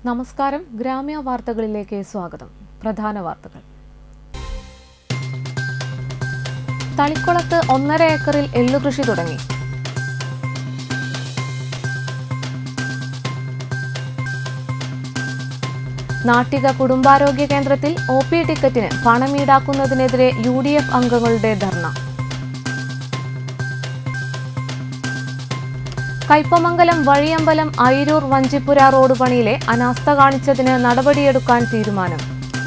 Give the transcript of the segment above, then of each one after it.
നമസ്കാരം ഗ്രാമ്യ വാർത്തകളിലേക്ക് സ്വാഗതം പ്രധാന വാർത്തകൾ തളിക്കുളത്ത് ഒന്നര ഏക്കറിൽ എള്ളുകൃഷി തുടങ്ങി നാട്ടിക കുടുംബാരോഗ്യ കേന്ദ്രത്തിൽ ഒ പി ടിക്കറ്റിന് പണം ഈടാക്കുന്നതിനെതിരെ യു ഡി എഫ് അംഗങ്ങളുടെ ധർണ കയ്പമംഗലം വഴിയമ്പലം അയിരൂർ വഞ്ചിപ്പുര റോഡ് പണിയിലെ അനാസ്ഥ കാണിച്ചതിന് നടപടിയെടുക്കാൻ തീരുമാനം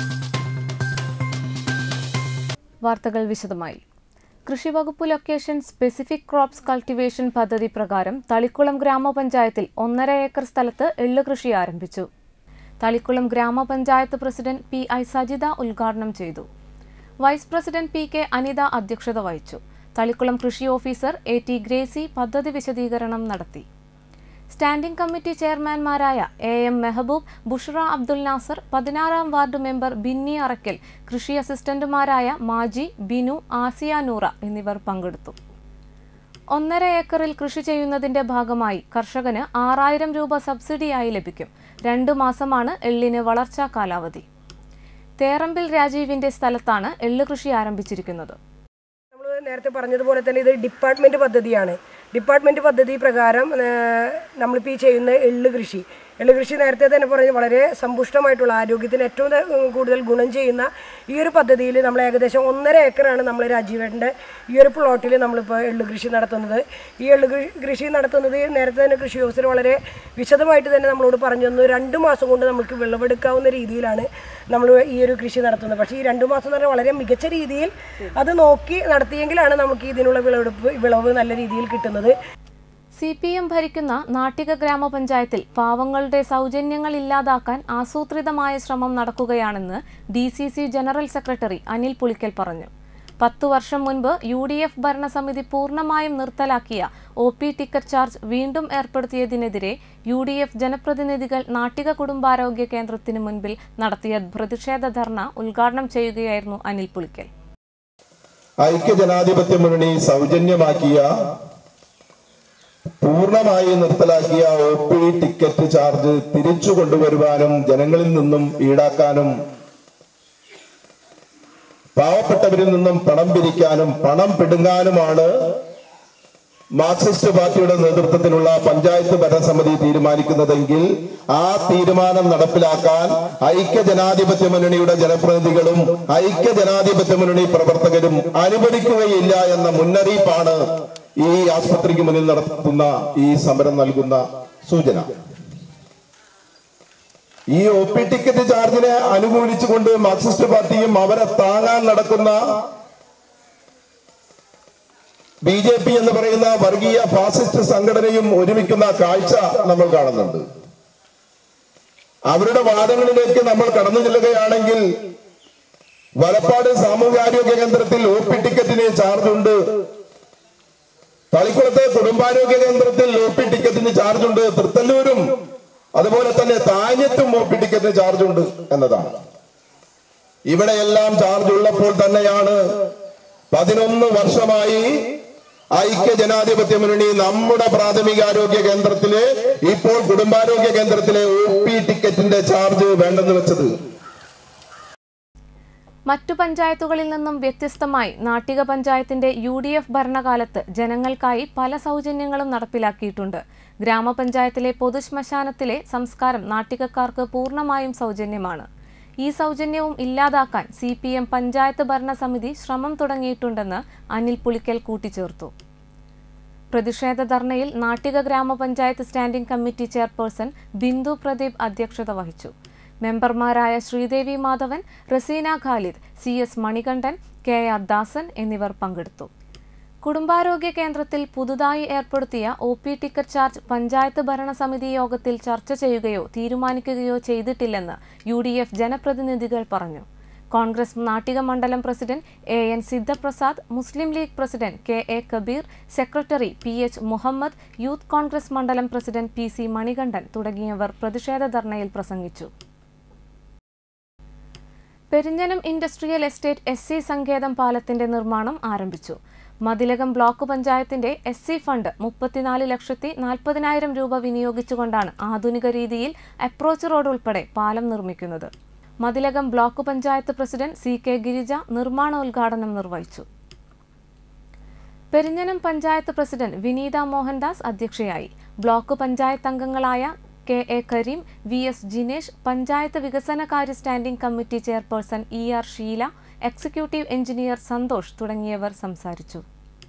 വാർത്തകൾ വിശദമായി കൃഷിവകുപ്പ് ലൊക്കേഷൻ സ്പെസിഫിക് ക്രോപ്സ് കൾട്ടിവേഷൻ പദ്ധതി പ്രകാരം തളിക്കുളം ഗ്രാമപഞ്ചായത്തിൽ ഒന്നര ഏക്കർ സ്ഥലത്ത് എള്ള് കൃഷി ആരംഭിച്ചു തളിക്കുളം ഗ്രാമപഞ്ചായത്ത് പ്രസിഡന്റ് പി ഐ സജിത ഉദ്ഘാടനം ചെയ്തു vice president P K Anitha അധ്യക്ഷത വഹിച്ചു തളിക്കുളം കൃഷി ഓഫീസർ എ ടി ഗ്രേസി പദ്ധതി വിശദീകരണം നടത്തി സ്റ്റാൻഡിംഗ് കമ്മിറ്റി ചെയർമാൻമാരായ എ എം മെഹബൂബ് ബുഷ്റ അബ്ദുൽ നാസർ പതിനാറാം വാർഡ് മെമ്പർ ബിന്നി അറക്കൽ കൃഷി അസിസ്റ്റന്റുമാരായ മാജി ബിനു ആസിയ നൂറ എന്നിവർ പങ്കെടുത്തു ഒന്നര ഏക്കറിൽ കൃഷി ചെയ്യുന്നതിന്റെ ഭാഗമായി കർഷകന് ആറായിരം രൂപ സബ്സിഡിയായി ലഭിക്കും രണ്ടു മാസമാണ് എള്ളിന് വളർച്ചാ കാലാവധി തേറമ്പിൽ രാജീവിന്റെ സ്ഥലത്താണ് എള്ള് കൃഷി ആരംഭിച്ചിരിക്കുന്നത് നമ്മൾ നേരത്തെ പറഞ്ഞതുപോലെ തന്നെ ഇത് ഡിപ്പാർട്ട്മെൻറ്റ് പദ്ധതിയാണ് ഡിപ്പാർട്ട്മെൻറ്റ് പദ്ധതി പ്രകാരം ഏഹ്, നമ്മളിപ്പോൾ ഈ ചെയ്യുന്ന എള്ള് കൃഷി എള്ള് കൃഷി നേരത്തെ തന്നെ പറഞ്ഞ് വളരെ സമ്പുഷ്ടമായിട്ടുള്ള ആരോഗ്യത്തിന് ഏറ്റവും ത- കൂടുതൽ ഗുണം ചെയ്യുന്ന ഈ ഒരു പദ്ധതിയിൽ നമ്മൾ ഏകദേശം ഒന്നര ഏക്കറാണ് നമ്മൾ രാജീവേട്ടൻ്റെ ഈ ഒരു പ്ലോട്ടിൽ നമ്മളിപ്പോൾ എള്ള് കൃഷി നടത്തുന്നത് ഈ എള്ള് കൃ- കൃഷി നടത്തുന്നത് നേരത്തെ തന്നെ കൃഷി ഓഫീസർ വളരെ വിശദമായിട്ട് തന്നെ നമ്മളോട് പറഞ്ഞു തന്നു രണ്ട് മാസം കൊണ്ട് നമുക്ക് വിളവെടുക്കാവുന്ന രീതിയിലാണ് നമ്മൾ ഈ ഒരു കൃഷി നടത്തുന്നത് പക്ഷേ ഈ രണ്ട് മാസം എന്ന് പറഞ്ഞാൽ വളരെ മികച്ച രീതിയിൽ അത് നോക്കി നടത്തിയെങ്കിലാണ് നമുക്ക് ഇതിനുള്ള വിളവെടുപ്പ് വിളവ് നല്ല രീതിയിൽ കിട്ടുന്നത് സി പി എം ഭരിക്കുന്ന നാട്ടിക ഗ്രാമപഞ്ചായത്തിൽ പാവങ്ങളുടെ സൗജന്യങ്ങൾ ഇല്ലാതാക്കാൻ ആസൂത്രിതമായ ശ്രമം നടക്കുകയാണെന്ന് D C C general secretary Anil Pulikkal പറഞ്ഞു പത്തു വർഷം മുൻപ് യു ഡി എഫ് ഭരണസമിതി പൂർണ്ണമായും നിർത്തലാക്കിയ ഒ പി ടിക്കറ്റ് ചാർജ് വീണ്ടും ഏർപ്പെടുത്തിയതിനെതിരെ യു ഡി എഫ് ജനപ്രതിനിധികൾ നാട്ടിക കുടുംബാരോഗ്യ കേന്ദ്രത്തിന് മുൻപിൽ നടത്തിയ പ്രതിഷേധ ധർണ ഉദ്ഘാടനം ചെയ്യുകയായിരുന്നു അനിൽ പുളിക്കൽ ഐക്യജനാധിപത്യ മുന്നണി സൗജന്യമാക്കിയ പൂർണ്ണമായി നിർത്തലാക്കിയ ഒ പി ടിക്കറ്റ് ചാർജ് തിരിച്ചു കൊണ്ടുവരുവാനും ജനങ്ങളിൽ നിന്നും ഈടാക്കാനും പാവപ്പെട്ടവരിൽ നിന്നും പണം പിരിക്കാനും പണം പിടുങ്ങാനുമാണ് മാർക്സിസ്റ്റ് പാർട്ടിയുടെ നേതൃത്വത്തിലുള്ള പഞ്ചായത്ത് ഭരണസമിതി തീരുമാനിക്കുന്നതെങ്കിൽ ആ തീരുമാനം നടപ്പിലാക്കാൻ ഐക്യ ജനാധിപത്യ മുന്നണിയുടെ ജനപ്രതിനിധികളും ഐക്യ ജനാധിപത്യ മുന്നണി പ്രവർത്തകരും അനുവദിക്കുകയില്ല എന്ന മുന്നറിയിപ്പാണ് ഈ ആസ്പത്രിക്ക് മുന്നിൽ നടത്തുന്ന ഈ സമരം നൽകുന്ന സൂചന ഈ ഒ പി ടിക്കറ്റ് ചാർജിനെ അനുകൂലിച്ചുകൊണ്ട് മാർക്സിസ്റ്റ് പാർട്ടിയും അവരെ താങ്ങാൻ നടക്കുന്ന ബി ജെ പി എന്ന് പറയുന്ന വർഗീയ ഫാസിസ്റ്റ് സംഘടനയും ഒരുമിക്കുന്ന കാഴ്ച നമ്മൾ കാണുന്നുണ്ട് അവരുടെ വാദങ്ങളിലേക്ക് നമ്മൾ കടന്നു ചെല്ലുകയാണെങ്കിൽ വലപ്പാട് സാമൂഹ്യാരോഗ്യ കേന്ദ്രത്തിൽ ഒ പി ടിക്കറ്റിന് ചാർജ് ഉണ്ട് തളിക്കുളത്തെ കുടുംബാരോഗ്യ കേന്ദ്രത്തിൽ ഒ പി ടിക്കറ്റിന് ചാർജ് ഉണ്ട് തൃത്തല്ലൂരും അതുപോലെ തന്നെ താഞ്ഞത്തും ഒ പി ടിക്കറ്റിന് ചാർജ് ഉണ്ട് എന്നതാണ് ഇവിടെയെല്ലാം ചാർജ് ഉള്ളപ്പോൾ തന്നെയാണ് പതിനൊന്ന് വർഷമായി ഐക്യ ജനാധിപത്യ മുന്നണി നമ്മുടെ പ്രാഥമികാരോഗ്യ കേന്ദ്രത്തിലെ ഇപ്പോൾ കുടുംബാരോഗ്യ കേന്ദ്രത്തിലെ ഒ പി ടിക്കറ്റിന്റെ ചാർജ് വേണ്ടെന്ന് വെച്ചത് മറ്റു പഞ്ചായത്തുകളിൽ നിന്നും വ്യത്യസ്തമായി നാട്ടിക പഞ്ചായത്തിന്റെ യു ഡി എഫ് ഭരണകാലത്ത് ജനങ്ങൾക്കായി പല സൗജന്യങ്ങളും നടപ്പിലാക്കിയിട്ടുണ്ട് ഗ്രാമപഞ്ചായത്തിലെ പൊതുശ്മശാനത്തിലെ സംസ്കാരം നാട്ടികക്കാർക്ക് പൂർണ്ണമായും സൗജന്യമാണ് ഈ സൗജന്യവും ഇല്ലാതാക്കാൻ സി പി എം പഞ്ചായത്ത് ഭരണസമിതി ശ്രമം തുടങ്ങിയിട്ടുണ്ടെന്ന് അനിൽ പുളിക്കൽ കൂട്ടിച്ചേർത്തു പ്രതിഷേധ ധർണയിൽ Nattika grama panchayat standing committee chairperson Bindu Pradeep അധ്യക്ഷത വഹിച്ചു മെമ്പർമാരായ Sreedevi Madhavan Raseena Khalid C S Manikandan K R Dasan എന്നിവർ പങ്കെടുത്തു കുടുംബാരോഗ്യ കേന്ദ്രത്തിൽ പുതുതായി ഏർപ്പെടുത്തിയ O P ticket charge panchayat ഭരണസമിതി യോഗത്തിൽ ചർച്ച ചെയ്യുകയോ തീരുമാനിക്കുകയോ ചെയ്തിട്ടില്ലെന്ന് യു ഡി എഫ് ജനപ്രതിനിധികൾ പറഞ്ഞു കോൺഗ്രസ് നാട്ടിക മണ്ഡലം president A N Sidhaprasad Muslim League president K A Kabeer secretary P H Muhammad youth Congress മണ്ഡലം പ്രസിഡന്റ് പി സി മണികണ്ഠൻ തുടങ്ങിയവർ പ്രതിഷേധ ധർണയിൽ പ്രസംഗിച്ചു Perinjanam industrial estate S C സങ്കേതം പാലത്തിന്റെ നിർമ്മാണം ആരംഭിച്ചു മതിലകം ബ്ലോക്ക് പഞ്ചായത്തിന്റെ എസ് സി ഫണ്ട് മുപ്പത്തിനാല് ലക്ഷത്തി നാൽപ്പതിനായിരം രൂപ വിനിയോഗിച്ചുകൊണ്ടാണ് ആധുനിക രീതിയിൽ അപ്രോച്ച് റോഡ് ഉൾപ്പെടെ പാലം നിർമ്മിക്കുന്നത് Mathilakam block panchayat president C K Girija നിർമ്മാണോദ്ഘാടനം നിർവഹിച്ചു പെരിഞ്ഞനം പഞ്ചായത്ത് പ്രസിഡന്റ് വിനീത മോഹൻദാസ് അധ്യക്ഷയായി ബ്ലോക്ക് പഞ്ചായത്ത് അംഗങ്ങളായ K A Kareem V S Jinesh panchayat വികസനകാര്യ standing committee chairperson E R Sheela executive engineer Santhosh തുടങ്ങിയവർ സംസാരിച്ചു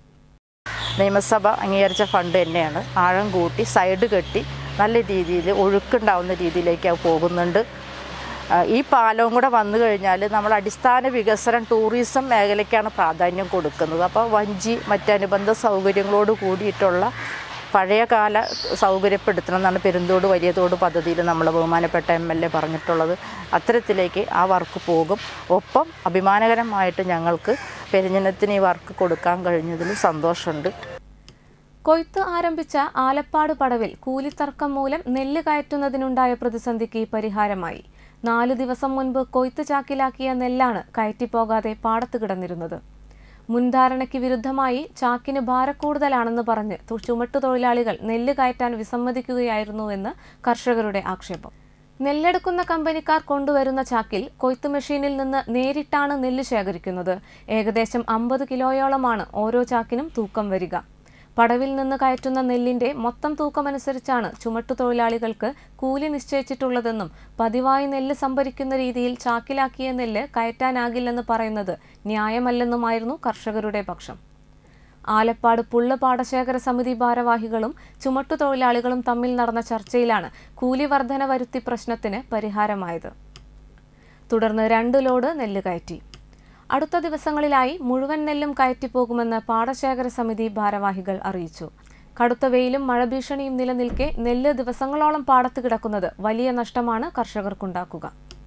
നിയമസഭ അംഗീകരിച്ച ഫണ്ട് തന്നെയാണ് ആഴം കൂട്ടി സൈഡ് കെട്ടി നല്ല രീതിയിൽ ഒഴുക്കുണ്ടാവുന്ന രീതിയിലേക്ക് അത് പോകുന്നുണ്ട് ആ, ഈ പാലവും കൂടെ വന്നു കഴിഞ്ഞാൽ നമ്മൾ അടിസ്ഥാന വികസനം ടൂറിസം മേഖലയ്ക്കാണ് പ്രാധാന്യം കൊടുക്കുന്നത് അപ്പോൾ വഞ്ചി മറ്റനുബന്ധ സൗകര്യങ്ങളോട് കൂടിയിട്ടുള്ള പഴയകാല സൗകര്യപ്പെടുത്തണം എന്നാണ് പെരുന്തോട് വലിയ തോട് പദ്ധതിയിൽ നമ്മൾ ബഹുമാനപ്പെട്ട എം എൽ എ പറഞ്ഞിട്ടുള്ളത് അത്തരത്തിലേക്ക് ആ വർക്ക് പോകും ഒപ്പം അഭിമാനകരമായിട്ട് ഞങ്ങൾക്ക് പെരിഞ്ഞനത്തിന് ഈ വർക്ക് കൊടുക്കാൻ കഴിഞ്ഞതിൽ സന്തോഷമുണ്ട് കൊയ്ത്ത് ആരംഭിച്ച ആലപ്പാട് പടവിൽ കൂലിത്തർക്കം മൂലം നെല്ല് കയറ്റുന്നതിനുണ്ടായ പ്രതിസന്ധിക്ക് പരിഹാരമായി നാല് ദിവസം മുൻപ് കൊയ്ത്ത് ചാക്കിലാക്കിയ നെല്ലാണ് കയറ്റിപ്പോകാതെ പാടത്ത് കിടന്നിരുന്നത് മുൻധാരണയ്ക്ക് വിരുദ്ധമായി ചാക്കിന് ഭാരക്കൂടുതലാണെന്ന് പറഞ്ഞ് തു- ചുമട്ടുതൊഴിലാളികൾ നെല്ല് കയറ്റാൻ വിസമ്മതിക്കുകയായിരുന്നുവെന്ന് കർഷകരുടെ ആക്ഷേപം നെല്ലെടുക്കുന്ന കമ്പനിക്കാർ കൊണ്ടുവരുന്ന ചാക്കിൽ കൊയ്ത്ത് മെഷീനിൽ നിന്ന് നേരിട്ടാണ് നെല്ല് ശേഖരിക്കുന്നത് ഏകദേശം അമ്പത് കിലോയോളമാണ് ഓരോ ചാക്കിനും തൂക്കം വരിക പടവിൽ നിന്ന് കയറ്റുന്ന നെല്ലിന്റെ മൊത്തം തൂക്കമനുസരിച്ചാണ് ചുമട്ടുതൊഴിലാളികൾക്ക് കൂലി നിശ്ചയിച്ചിട്ടുള്ളതെന്നും പതിവായി നെല്ല് സംഭരിക്കുന്ന രീതിയിൽ ചാക്കിലാക്കിയ നെല്ല് കയറ്റാനാകില്ലെന്ന് പറയുന്നത് ന്യായമല്ലെന്നുമായിരുന്നു കർഷകരുടെ പക്ഷം ആലപ്പാട് പുള്ള പാടശേഖര സമിതി ഭാരവാഹികളും ചുമട്ടുതൊഴിലാളികളും തമ്മിൽ നടന്ന ചർച്ചയിലാണ് കൂലി വർധന വരുത്തി പ്രശ്നത്തിന് പരിഹാരമായത് തുടർന്ന് രണ്ട് ലോഡ് നെല്ല് കയറ്റി അടുത്ത ദിവസങ്ങളിലായി മുഴുവൻ നെല്ലും കയറ്റിപ്പോകുമെന്ന് പാടശേഖര സമിതി ഭാരവാഹികൾ അറിയിച്ചു കടുത്ത വെയിലും മഴഭീഷണിയും നിലനിൽക്കെ നെല്ല് ദിവസങ്ങളോളം പാടത്ത് കിടക്കുന്നത് വലിയ നഷ്ടമാണ് കർഷകർക്കുണ്ടാക്കുക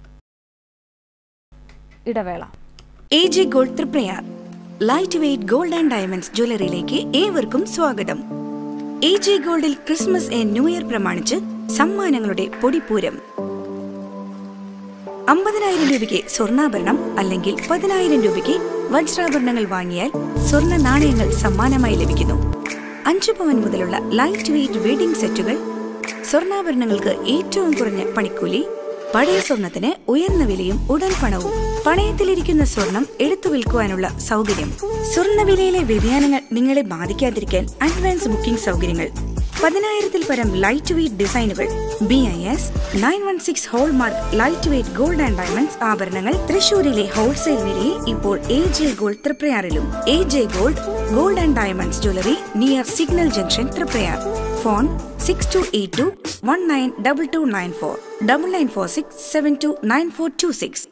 ഇടവേള A J gold Thriprayar light weight gold and diamonds ജ്വല്ലറിയിലേക്ക് ഏവർക്കും സ്വാഗതം എ ജെ ഗോൾഡിൽ ക്രിസ്മസ് ആൻഡ് ന്യൂ ഇയർ പ്രമാണിച്ച് സമ്മാനങ്ങളുടെ പൊടിപ്പൂരം അമ്പതിനായിരം രൂപയ്ക്ക് സ്വർണ്ണാഭരണം അല്ലെങ്കിൽ പതിനായിരം രൂപയ്ക്ക് വജ്രാഭരണങ്ങൾ വാങ്ങിയാൽ സ്വർണ്ണ നാണയങ്ങൾ സമ്മാനമായി ലഭിക്കുന്നു അഞ്ചു പവൻ മുതലുള്ള ലൈറ്റ് വെയ്റ്റ് വെഡിംഗ് സെറ്റുകൾ സ്വർണ്ണാഭരണങ്ങൾക്ക് ഏറ്റവും കുറഞ്ഞ പണിക്കൂലി പഴയ സ്വർണത്തിന് ഉയർന്ന വിലയും ഉടൻ പണവും പണയത്തിലിരിക്കുന്ന സ്വർണം എടുത്തു വിൽക്കുവാനുള്ള സൗകര്യം സ്വർണ്ണവിലയിലെ വ്യതിയാനങ്ങൾ നിങ്ങളെ ബാധിക്കാതിരിക്കാൻ അഡ്വാൻസ് ബുക്കിംഗ് സൗകര്യങ്ങൾ പതിനായിരത്തിൽ പരം ലൈറ്റ് വെയ്റ്റ് ഡിസൈനുകൾ B I S nine one six hallmark light weight gold and diamonds ആഭരണങ്ങൾ തൃശൂരിലെ ഹോൾസെയിൽ വിലയിൽ ഇപ്പോൾ എ ജെ ഗോൾഡ് തൃപ്രയാറിലും A J gold gold and diamonds jewellery near signal junction Triprayar phone six two eight two one nine double two nine four double nine four six seven two nine four two six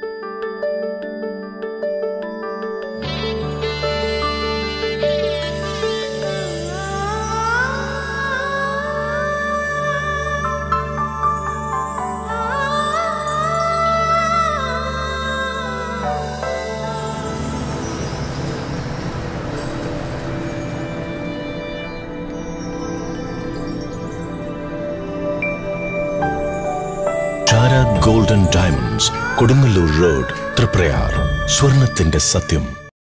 Shara golden diamonds Kodungallur road Triprayar സ്വർണത്തിന്റെ സത്യം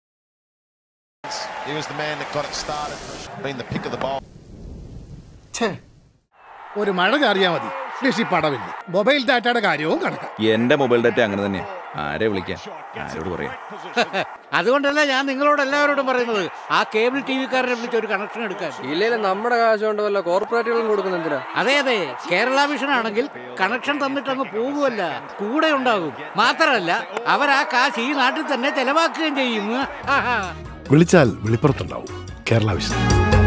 He was the man that got it started, been the pick of the bowl. ഛേ ഒരു മഴ ചാറിയാ മതി കൃഷി പടവില്ല mobile ഡാറ്റയുടെ കാര്യവും കണക്കാം എന്റെ മൊബൈൽ ഡാറ്റ അങ്ങനെ തന്നെയാ ആരെ വിളിക്കാൻ ആരോട് പറയാം അതുകൊണ്ടല്ല ഞാൻ നിങ്ങളോട് എല്ലാവരോടും പറയുന്നത് ആ കേബിൾ ടി വിക്കാരനെ വിളിച്ച് ഒരു കണക്ഷൻ എടുക്കാൻ ഇല്ലേലും നമ്മുടെ കാശ് കൊണ്ട് വല്ല കോർപ്പറേറ്റുകളും കൊടുക്കുന്ന എന്തിനാ അതെ അതെ കേരള വിഷൻ ആണെങ്കിൽ കണക്ഷൻ തന്നിട്ട് അങ്ങ് പോകുമല്ല കൂടെ ഉണ്ടാകും മാത്രമല്ല അവർ ആ കാശ് ഈ നാട്ടിൽ തന്നെ ചെലവാക്കുകയും ചെയ്യും ആഹാ. വിളിച്ചാൽ വിളിപ്പുറത്തുണ്ടാവും Kerala vision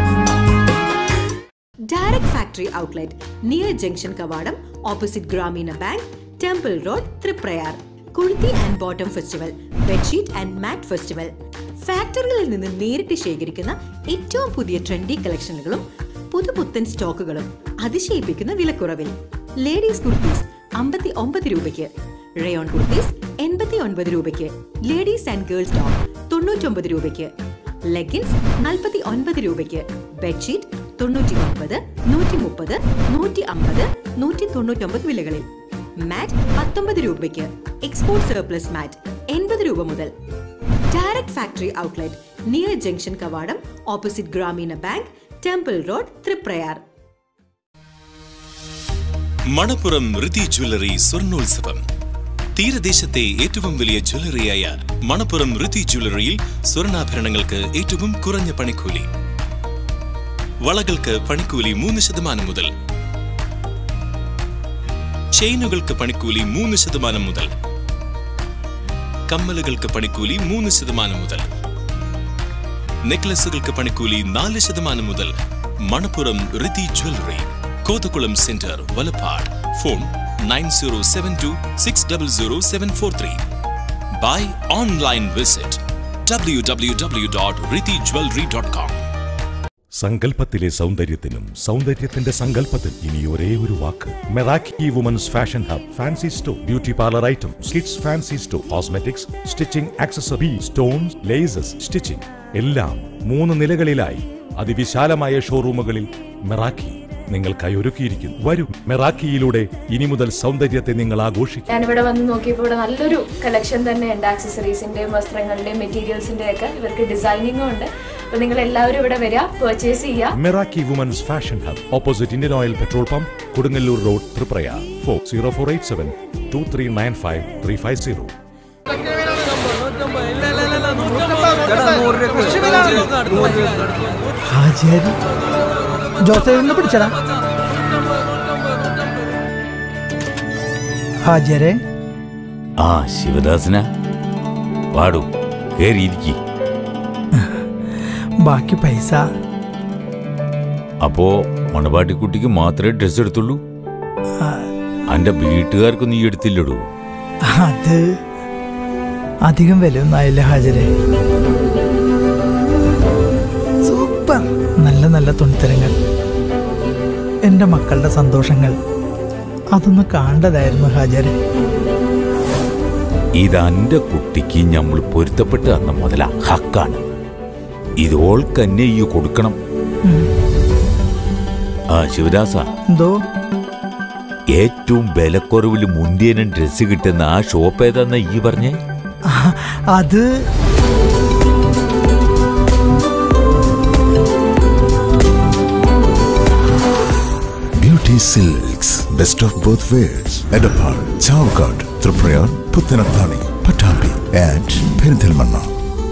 Direct Factory Outlet near Junction Kavadam opposite Gramina Bank, Temple Road, Triprayar. Kurti and bottom festival bedsheet and mat festival ഫാക്ടറികളിൽ നിന്ന് നേരിട്ട് ശേഖരിക്കുന്ന ഏറ്റവും പുതിയ ട്രെൻഡി കളക്ഷനുകളും പുതുപുത്തൻ സ്റ്റോക്കുകളും അതിശയിപ്പിക്കുന്ന വിലക്കുറവിൽ ലേഡീസ് കുർത്തീസ് അമ്പത്തി ഒമ്പത് രൂപയ്ക്ക് റയോൺ കുർത്തീസ് എൺപത്തി ഒൻപത് രൂപയ്ക്ക് ലേഡീസ് ആൻഡ് ഗേൾസ് ടോപ്പ് തൊണ്ണൂറ്റൊമ്പത് രൂപയ്ക്ക് ലെഗിൻസ് നാൽപ്പത്തി ഒൻപത് രൂപയ്ക്ക് ബെഡ്ഷീറ്റ് തൊണ്ണൂറ്റി ഒൻപത് നൂറ്റി മുപ്പത് നൂറ്റി അമ്പത് നൂറ്റി തൊണ്ണൂറ്റൊമ്പത് വിലകളിൽ മാറ്റ് പത്തൊമ്പത് രൂപയ്ക്ക് എക്സ്പോർട്ട് സർപ്ലസ് മാറ്റ് എൺപത് രൂപ മുതൽ direct factory outlet near junction കവാടം opposite Grameena bank temple road Triprayar Manappuram Rithi jewellery സ്വർണോത്സവം തീരദേശത്തെ ഏറ്റവും വലിയ ജ്വല്ലറിയായ മണപ്പുറം ഋതി ജ്വല്ലറിയിൽ സ്വർണ്ണാഭരണങ്ങൾക്ക് ഏറ്റവും കുറഞ്ഞ പണിക്കൂലി വളകൾക്ക് പണിക്കൂലി മൂന്ന് ശതമാനം മുതൽ ചെയിനുകൾക്ക് പണിക്കൂലി മൂന്ന് ശതമാനം മുതൽ കമ്മലുകൾക്ക് പണിക്കൂലി മൂന്ന് ശതമാനം മുതൽ നെക്ലസുകൾക്ക് പണിക്കൂലി നാല് ശതമാനം മുതൽ Manappuram Rithi jewellery Kothakulam centre Valapad phone nine zero seven two six double zero seven four three by online visit W W W dot Rithi jewellery dot com സങ്കല്പത്തിലെ സൗന്ദര്യത്തിനും സൗന്ദര്യത്തിന്റെ സങ്കല്പത്തിൽ ഇനി ഒരേ ഒരു വാക്ക് Meraki women's fashion hub fancy store beauty parlour items kids fancy store cosmetics stitching accessory stones laces stitching എല്ലാം മൂന്ന് നിലകളിലായി അതിവിശാലമായ ഷോറൂമുകളിൽ മെറാക്കി നിങ്ങൾക്കായി ഒരുക്കിയിരിക്കുന്നു വരൂ മെറാക്കിയിലൂടെ ഇനി മുതൽ സൗന്ദര്യത്തെ നിങ്ങൾ ആഘോഷിക്കും ഞാനിവിടെ വന്ന് നോക്കിയപ്പോൾ ഇവിടെ നല്ലൊരു കളക്ഷൻ തന്നെ ഉണ്ട് ആക്സസറീസിന്റെയും വസ്ത്രങ്ങളുടെയും മെറ്റീരിയൽസിന്റെയും ഒക്കെ ഇവർക്ക് ഡിസൈനിങ്ങും ഉണ്ട് അപ്പൊ നിങ്ങൾ എല്ലാവരും ഇവിടെ വരിക പർച്ചേസ് ചെയ്യുക Meraki women's fashion hub opposite Indian oil petrol pump Kodungallur road Triprayar four zero four eight seven two three nine five three five zero ഹാജിയാരി ജോസഫിനെ പിടിച്ചടാ ഹാജിയാരെ ആ ശിവദാസന പാടൂ കേറിയിരിക്കി ബാക്കി പൈസ അപ്പോ മണവാട്ടിക്കുട്ടിക്ക് മാത്രമേ ഡ്രസ് എടുത്തുള്ളൂ ആ, അന്റെ വീട്ടുകാർക്ക് നീ എടുത്തില്ലടൂ അത് അധികം വിലയൊന്നും ആയില്ല ഹാജരെ സൂപ്പർ നല്ല നല്ല തുണിത്തരങ്ങൾ എൻ്റെ മക്കളുടെ സന്തോഷങ്ങൾ അതൊന്ന് കാണേണ്ടതായിരുന്നു ഹാജരെ ഇത് അന്റെ കുട്ടിക്ക് നമ്മൾ പൊരുത്തപ്പെട്ട് തന്ന മുതല ഹക്കാണ് ഇതോൾക്കന്നെ ഈ കൊടുക്കണം ഉം. ആ ശിവദാസ എന്തോ ഏറ്റവും വിലക്കുറവിൽ മുന്തിയനും ഡ്രസ് കിട്ടുന്ന ആ ഷോപ്പ് ഏതാന്ന ഈ പറഞ്ഞേ ആ, അത് Beauty Silks, best of both worlds. Edapar, Chavkad, Tripurayar, Puttanathani, Patambi, and Perinthalmanna.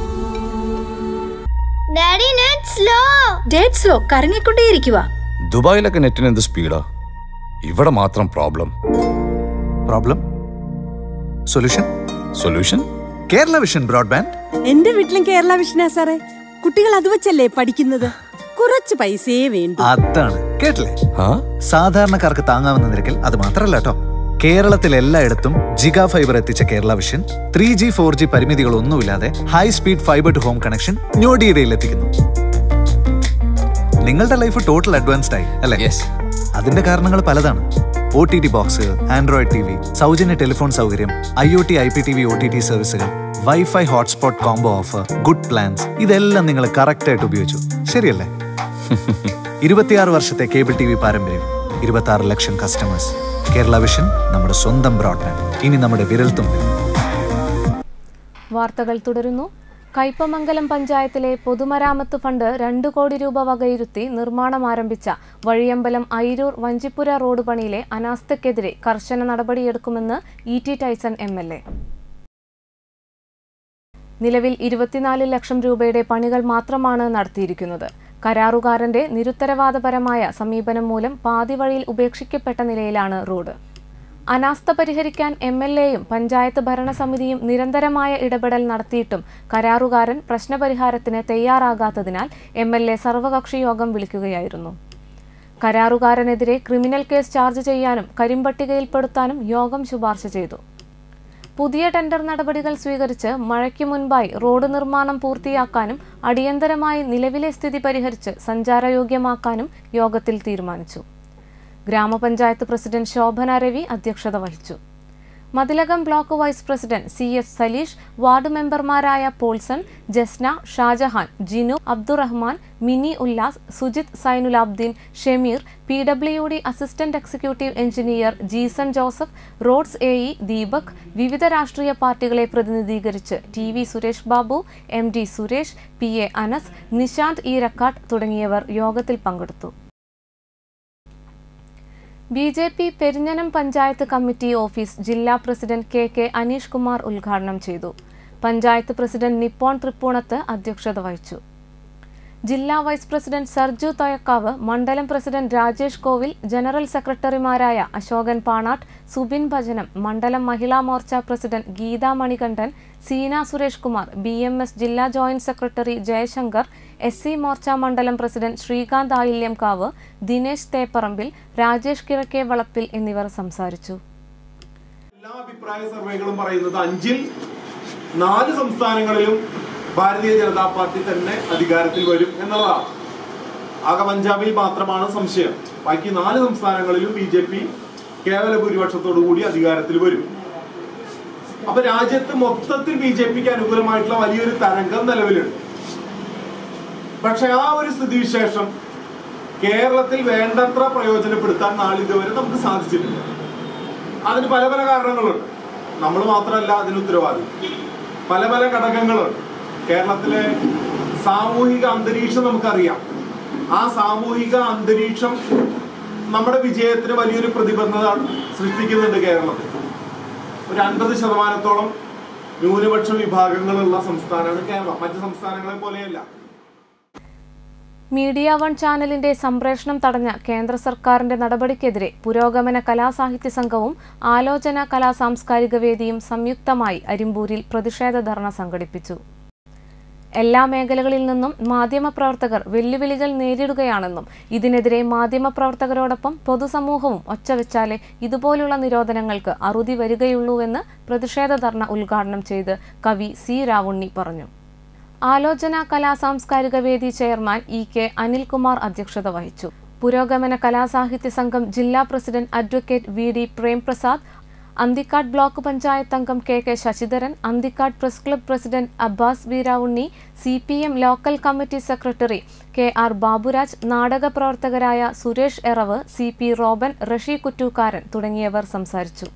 Daddy net slow dead slow കറങ്ങിക്കൊണ്ടേയിരിക്കുക ദുബായിലൊക്കെ നെറ്റിന് എന്ത് സ്പീഡാ ഇവിടെ മാത്രം problem problem solution solution Kerala vision broadband എന്റെ വീട്ടിലും കേരള വിഷനാ സാറേ കുട്ടികൾ അത് വെച്ചല്ലേ പഠിക്കുന്നത് കുറച്ച് പൈസയേ വേണ്ടു അതാണ് കേട്ടില്ലേ സാധാരണക്കാർക്ക് താങ്ങാവുന്ന നിരക്കിൽ അത് മാത്രമല്ല കേട്ടോ കേരളത്തിൽ എല്ലായിടത്തും ജിഗാ ഫൈബർ എത്തിച്ച Kerala vision three G four G പരിമിതികളൊന്നുമില്ലാതെ high speed fibre to home connection ഞൊടിയിടയിൽ എത്തിക്കുന്നു നിങ്ങളുടെ ലൈഫ് ടോട്ടൽ അഡ്വാൻസ്ഡ് ആയി അല്ലേ അതിന്റെ കാരണങ്ങൾ പലതാണ് O T T box android T V സൗജന്യ ടെലിഫോൺ സൗകര്യം I O T I P T V O T T സർവീസുകൾ wifi hotspot combo offer good plans ഇതെല്ലാം നിങ്ങൾ കറക്റ്റ് ആയിട്ട് ഉപയോഗിച്ചു ശരിയല്ലേ ഇരുപത്തിയാറ് വർഷത്തെ കേബിൾ ടി വി പാരമ്പര്യം ഇരുപത്തി ആറ് ലക്ഷം കസ്റ്റമേഴ്സ് കേരള വിഷൻ നമ്മുടെ സ്വന്തം ബ്രോഡ്ബാൻഡ് ഇനി നമ്മുടെ വിരൽത്തുമ്പിൽ വാർത്തകൾ തുടരുന്നു കയ്പമംഗലം പഞ്ചായത്തിലെ പൊതുമരാമത്ത് ഫണ്ട് രണ്ട് കോടി രൂപ വകയിരുത്തി നിർമ്മാണം ആരംഭിച്ച വഴിയമ്പലം ഐരൂർ വഞ്ചിപ്പുര റോഡ് പണിയിലെ അനാസ്ഥയ്ക്കെതിരെ കർശന നടപടിയെടുക്കുമെന്ന് E T Tyson M L A നിലവിൽ ഇരുപത്തിനാല് ലക്ഷം രൂപയുടെ പണികൾ മാത്രമാണ് നടത്തിയിരിക്കുന്നത് കരാറുകാരന്റെ നിരുത്തരവാദപരമായ സമീപനം മൂലം പാതി വഴിയിൽ ഉപേക്ഷിക്കപ്പെട്ട നിലയിലാണ് റോഡ് അനാസ്ഥ പരിഹരിക്കാൻ എം എൽ എയും പഞ്ചായത്ത് ഭരണസമിതിയും നിരന്തരമായ ഇടപെടൽ നടത്തിയിട്ടും കരാറുകാരൻ പ്രശ്നപരിഹാരത്തിന് തയ്യാറാകാത്തതിനാൽ എം എൽ എ സർവകക്ഷി യോഗം വിളിക്കുകയായിരുന്നു കരാറുകാരനെതിരെ ക്രിമിനൽ കേസ് ചാർജ് ചെയ്യാനും കരിമ്പട്ടികയിൽപ്പെടുത്താനും യോഗം ശുപാർശ ചെയ്തു പുതിയ ടെൻഡർ നടപടികൾ സ്വീകരിച്ച് മഴയ്ക്ക് മുൻപായി റോഡ് നിർമ്മാണം പൂർത്തിയാക്കാനും അടിയന്തരമായി നിലവിലെ സ്ഥിതി പരിഹരിച്ച് സഞ്ചാരയോഗ്യമാക്കാനും യോഗത്തിൽ തീരുമാനിച്ചു ഗ്രാമപഞ്ചായത്ത് പ്രസിഡന്റ് ശോഭന രവി അധ്യക്ഷത വഹിച്ചു Mathilakam block vice president C S Saleesh ward മെമ്പർമാരായ Paulson Jasna Shajahan Jinu Abdurahman Mini Ullas Sujith Sainulabdeen Shemeer P W D assistant executive engineer Jeeson Joseph roads A E Deepak വിവിധ രാഷ്ട്രീയ പാർട്ടികളെ പ്രതിനിധീകരിച്ച് T V Suresh Babu M D Suresh P A Anas Nishanth E Rakkatt തുടങ്ങിയവർ യോഗത്തിൽ പങ്കെടുത്തു B J P Perinjanam panchayat committee office ജില്ലാ president K K Aneesh Kumar ഉദ്ഘാടനം ചെയ്തു പഞ്ചായത്ത് പ്രസിഡന്റ് നിപ്പോൺ തൃപ്പൂണത്ത് അധ്യക്ഷത വഹിച്ചു ജില്ലാ വൈസ് പ്രസിഡന്റ് സർജു തൊയക്കാവ് മണ്ഡലം പ്രസിഡന്റ് രാജേഷ് കോവിൽ ജനറൽ സെക്രട്ടറിമാരായ അശോകൻ പാണാട്ട് സുബിൻ ഭജനം മണ്ഡലം Mahila Morcha president Geetha Manikandan Seena Suresh Kumar B M S ജില്ലാ joint secretary Jayashankar S C Morcha മണ്ഡലം പ്രസിഡന്റ് ശ്രീകാന്ത് ആയില്യംകാവ് ദിനേശ് തേപ്പറമ്പിൽ രാജേഷ് കിഴക്കേ വളപ്പിൽ എന്നിവർ സംസാരിച്ചു എല്ലാ അഭിപ്രായ സർവേകളും പറയുന്നത് അഞ്ചിൽ നാല് സംസ്ഥാനങ്ങളിലും ഭാരതീയ ജനതാ പാർട്ടി തന്നെ അധികാരത്തിൽ വരും എന്നുള്ളതാണ് ആകെ പഞ്ചാബിൽ മാത്രമാണ് സംശയം ബാക്കി നാല് സംസ്ഥാനങ്ങളിലും ബി ജെ പി കേവല ഭൂരിപക്ഷത്തോടു കൂടി അധികാരത്തിൽ വരും അപ്പൊ രാജ്യത്ത് മൊത്തത്തിൽ ബി ജെ പിക്ക് അനുകൂലമായിട്ടുള്ള വലിയൊരു തരംഗം നിലവിലുണ്ട് പക്ഷെ ആ ഒരു സ്ഥിതിവിശേഷം കേരളത്തിൽ വേണ്ടത്ര പ്രയോജനപ്പെടുത്താൻ നാളിതുവരെ നമുക്ക് സാധിച്ചിട്ടില്ല അതിന് പല പല കാരണങ്ങളുണ്ട് നമ്മൾ മാത്രമല്ല അതിന് ഉത്തരവാദി പല പല ഘടകങ്ങളുണ്ട് കേരളത്തിലെ സാമൂഹിക അന്തരീക്ഷം നമുക്കറിയാം ആ സാമൂഹിക അന്തരീക്ഷം നമ്മുടെ വിജയത്തിന് വലിയൊരു പ്രതിബദ്ധത സൃഷ്ടിക്കുന്നുണ്ട് കേരളത്തിൽ ഒരു അൻപത് ശതമാനത്തോളം ന്യൂനപക്ഷ വിഭാഗങ്ങളുള്ള സംസ്ഥാനമാണ് കേരളം മറ്റു സംസ്ഥാനങ്ങളെ പോലെയല്ല മീഡിയ വൺ ചാനലിന്റെ സംപ്രേഷണം തടഞ്ഞ കേന്ദ്ര സർക്കാരിന്റെ നടപടിക്കെതിരെ പുരോഗമന കലാസാഹിത്യ സംഘവും ആലോചന കലാ സാംസ്കാരിക വേദിയും സംയുക്തമായി അരിമ്പൂരിൽ പ്രതിഷേധ ധർണ സംഘടിപ്പിച്ചു എല്ലാ മേഖലകളിൽ നിന്നും മാധ്യമപ്രവർത്തകർ വെല്ലുവിളികൾ നേരിടുകയാണെന്നും ഇതിനെതിരെ മാധ്യമപ്രവർത്തകരോടൊപ്പം പൊതുസമൂഹവും ഒച്ചവെച്ചാലേ ഇതുപോലുള്ള നിരോധനങ്ങൾക്ക് അറുതി വരികയുള്ളൂവെന്ന് പ്രതിഷേധ ധർണ ഉദ്ഘാടനം ചെയ്ത് കവി സി രാവുണ്ണി പറഞ്ഞു ആലോചന കലാ സാംസ്കാരിക വേദി ചെയർമാൻ ഇ കെ അനിൽകുമാർ അധ്യക്ഷത വഹിച്ചു പുരോഗമന കലാസാഹിത്യ സംഘം ജില്ലാ president advocate V D Premprasad Anthikad block panchayat അംഗം K K Sasidharan Anthikad press club president Abbas Veeravunni C P M local committee secretary K R Baburaj നാടക പ്രവർത്തകരായ സുരേഷ് എറവ് സി പി റോബൻ റഷി കുറ്റൂക്കാരൻ തുടങ്ങിയവർ സംസാരിച്ചു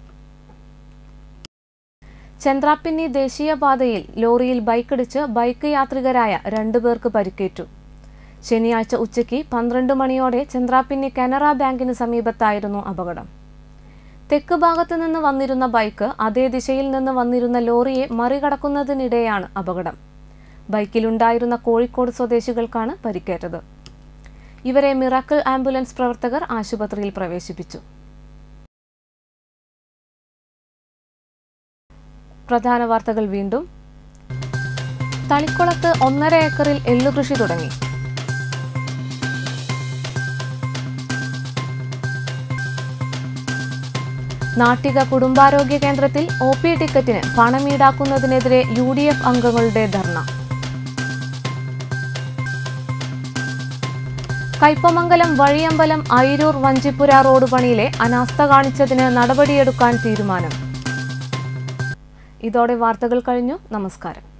ചന്ദ്രാപ്പിന്നി ദേശീയപാതയിൽ ലോറിയിൽ ബൈക്കിടിച്ച് ബൈക്ക് യാത്രികരായ രണ്ടുപേർക്ക് പരിക്കേറ്റു ശനിയാഴ്ച ഉച്ചയ്ക്ക് പന്ത്രണ്ട് മണിയോടെ ചന്ദ്രാപ്പിന്നി കനറ ബാങ്കിന് സമീപത്തായിരുന്നു അപകടം തെക്ക് ഭാഗത്തു നിന്ന് വന്നിരുന്ന ബൈക്ക് അതേ ദിശയിൽ നിന്ന് വന്നിരുന്ന ലോറിയെ മറികടക്കുന്നതിനിടെയാണ് അപകടം ബൈക്കിലുണ്ടായിരുന്ന കോഴിക്കോട് സ്വദേശികൾക്കാണ് പരിക്കേറ്റത് ഇവരെ മിറാക്കിൾ ആംബുലൻസ് പ്രവർത്തകർ ആശുപത്രിയിൽ പ്രവേശിപ്പിച്ചു പ്രധാന വാർത്തകൾ വീണ്ടും തളിക്കുളത്ത് ഒന്നര ഏക്കറിൽ എള്ളുകൃഷി തുടങ്ങി നാട്ടിക കുടുംബാരോഗ്യ കേന്ദ്രത്തിൽ ഒ പി ടിക്കറ്റിന് പണം ഈടാക്കുന്നതിനെതിരെ യു ഡി എഫ് അംഗങ്ങളുടെ ധർണ കയ്പമംഗലം വഴിയമ്പലം അയിരൂർ വഞ്ചിപ്പുര റോഡ് പണിയിലെ അനാസ്ഥ കാണിച്ചതിന് നടപടിയെടുക്കാൻ തീരുമാനം ഇതോടെ വാർത്തകൾ കഴിഞ്ഞു നമസ്കാരം